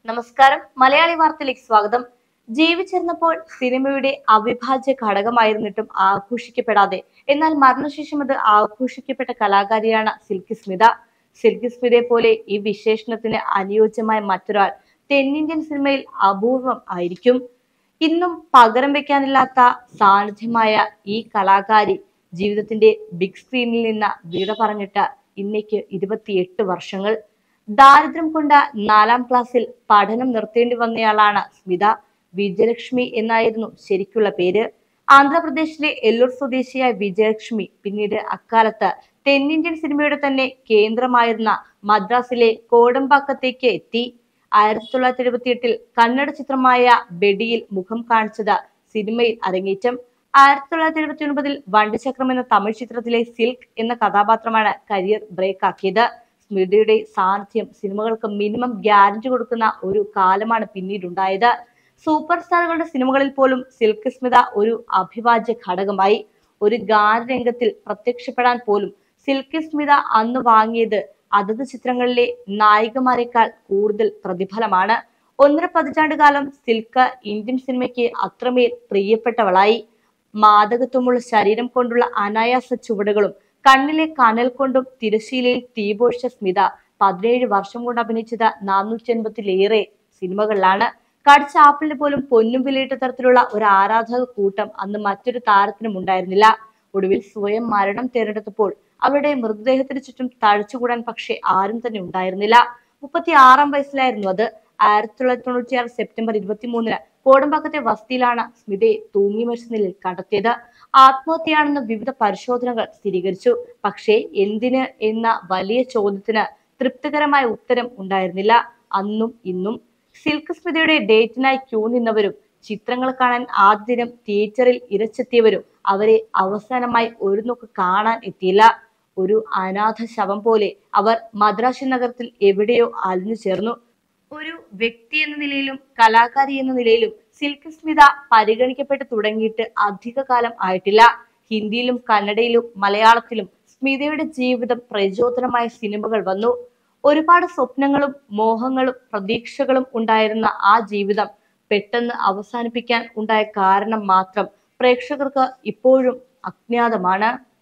നമസ്കാരം മലയാളി വാർത്തയിലേക്ക് സ്വാഗതം ജീവിച്ചിരുന്നപ്പോൾ സിനിമയുടെ അവിഭാജ്യ ഘടകമായിരുന്നിട്ടും ആഘോഷിക്കപ്പെടാതെ എന്നാൽ മരണശേഷം അത് ആഘോഷിക്കപ്പെട്ട കലാകാരിയാണ് സിൽക്കി സ്മിത സിൽക്കി സ്മിതയെ പോലെ ഈ വിശേഷണത്തിന് അനുയോജ്യമായ മറ്റൊരാൾ തെന്നിന്ത്യൻ സിനിമയിൽ അപൂർവം ആയിരിക്കും ഇന്നും പകരം വെക്കാനില്ലാത്ത സാന്നിധ്യമായ ഈ കലാകാരി ജീവിതത്തിന്റെ ബിഗ് സ്ക്രീനിൽ നിന്ന് വിട പറഞ്ഞിട്ട് ഇന്നേക്ക് ഇരുപത്തിയെട്ട് വർഷങ്ങൾ ദാരിദ്ര്യം കൊണ്ട് നാലാം ക്ലാസ്സിൽ പഠനം നിർത്തേണ്ടി വന്നയാളാണ് സ്മിത വിജയലക്ഷ്മി എന്നായിരുന്നു ശരിക്കുള്ള പേര് ആന്ധ്രാപ്രദേശിലെ എല്ലൂർ സ്വദേശിയായ വിജയലക്ഷ്മി പിന്നീട് അക്കാലത്ത് തെന്നിന്ത്യൻ സിനിമയുടെ തന്നെ കേന്ദ്രമായിരുന്ന മദ്രാസിലെ കോടമ്പാക്കത്തേക്ക് എത്തി ആയിരത്തി തൊള്ളായിരത്തി എഴുപത്തി എട്ടിൽ കന്നഡ ചിത്രമായ ബെഡിയിൽ മുഖം കാണിച്ചത് സിനിമയിൽ അരങ്ങേറ്റം ആയിരത്തി തൊള്ളായിരത്തി എഴുപത്തി ഒൻപതിൽ വണ്ടിചക്രം എന്ന തമിഴ് ചിത്രത്തിലെ സിൽക്ക് എന്ന കഥാപാത്രമാണ് കരിയർ ബ്രേക്ക് ആക്കിയത് സ്മൃതിയുടെ സാന്നിധ്യം സിനിമകൾക്ക് മിനിമം ഗ്യാരണ്ടി കൊടുക്കുന്ന ഒരു കാലമാണ് പിന്നീടുണ്ടായത് സൂപ്പർ സ്റ്റാറുകളുടെ സിനിമകളിൽ പോലും സിൽക്ക് സ്മിത ഒരു അഭിവാജ്യ ഘടകമായി ഒരു ഗാനരംഗത്തിൽ പ്രത്യക്ഷപ്പെടാൻ പോലും സിൽക്കി സ്മിത അന്ന് വാങ്ങിയത് അതത് ചിത്രങ്ങളിലെ നായികമാരെക്കാൾ കൂടുതൽ പ്രതിഫലമാണ് ഒന്നര പതിറ്റാണ്ട് കാലം സിൽക്ക് ഇന്ത്യൻ സിനിമയ്ക്ക് അത്രമേൽ പ്രിയപ്പെട്ടവളായി മാദകത്വമുള്ള ശരീരം കൊണ്ടുള്ള അനായാസ ചുവടുകളും കണ്ണിലെ കനൽ കൊണ്ടും തിരശീലയിൽ തീപോഷിച്ച സ്മിത പതിനേഴ് വർഷം കൊണ്ട് അഭിനയിച്ചത് നാനൂറ്റി എൺപത്തിലേറെ സിനിമകളിലാണ് കടിച്ച ആപ്പിളിന് പോലും പൊന്നും വിലയിട്ട തരത്തിലുള്ള ഒരു ആരാധക കൂട്ടം അന്ന് മറ്റൊരു താരത്തിനും ഉണ്ടായിരുന്നില്ല ഒടുവിൽ സ്വയം മരണം തിരഞ്ഞെടുത്തപ്പോൾ അവരുടെ മൃതദേഹത്തിന് ചുറ്റും തഴച്ചുകൂടാൻ പക്ഷേ ആരും തന്നെ ഉണ്ടായിരുന്നില്ല മുപ്പത്തി ആറാം വയസ്സിലായിരുന്നു അത് ആയിരത്തി തൊള്ളായിരത്തി തൊണ്ണൂറ്റിയാറ് സെപ്റ്റംബർ ഇരുപത്തിമൂന്നിന് കോടമ്പാക്കത്തെ വസതിയിലാണ് സ്മിതയെ തൂങ്ങി മരിച്ച നിലയിൽ കണ്ടെത്തിയത് ആത്മഹത്യയാണെന്ന് വിവിധ പരിശോധനകൾ സ്ഥിരീകരിച്ചു പക്ഷേ എന്തിന് എന്ന വലിയ ചോദ്യത്തിന് തൃപ്തികരമായ ഉത്തരം ഉണ്ടായിരുന്നില്ല അന്നും ഇന്നും സിൽക്ക് സ്മിതയുടെ ഡേറ്റിനായി ക്യൂ നിന്നവരും ചിത്രങ്ങൾ കാണാൻ ആദ്യ ദിനം തിയേറ്ററിൽ ഇരച്ചെത്തിയവരും അവരെ അവസാനമായി ഒരു നോക്ക് കാണാൻ എത്തിയില്ല ഒരു അനാഥ ശവം പോലെ അവർ മദ്രാശി നഗരത്തിൽ എവിടെയോ അലിഞ്ഞു ചേർന്നു ഒരു വ്യക്തി എന്ന നിലയിലും കലാകാരി എന്ന നിലയിലും സിൽക്ക് സ്മിത പരിഗണിക്കപ്പെട്ട് തുടങ്ങിയിട്ട് അധിക കാലം ആയിട്ടില്ല ഹിന്ദിയിലും കന്നഡയിലും മലയാളത്തിലും സ്മിതയുടെ ജീവിതം പ്രചോദനമായ സിനിമകൾ വന്നു ഒരുപാട് സ്വപ്നങ്ങളും മോഹങ്ങളും പ്രതീക്ഷകളും ഉണ്ടായിരുന്ന ആ ജീവിതം പെട്ടെന്ന് അവസാനിപ്പിക്കാൻ ഉണ്ടായ കാരണം മാത്രം പ്രേക്ഷകർക്ക് ഇപ്പോഴും അജ്ഞാതമാണ്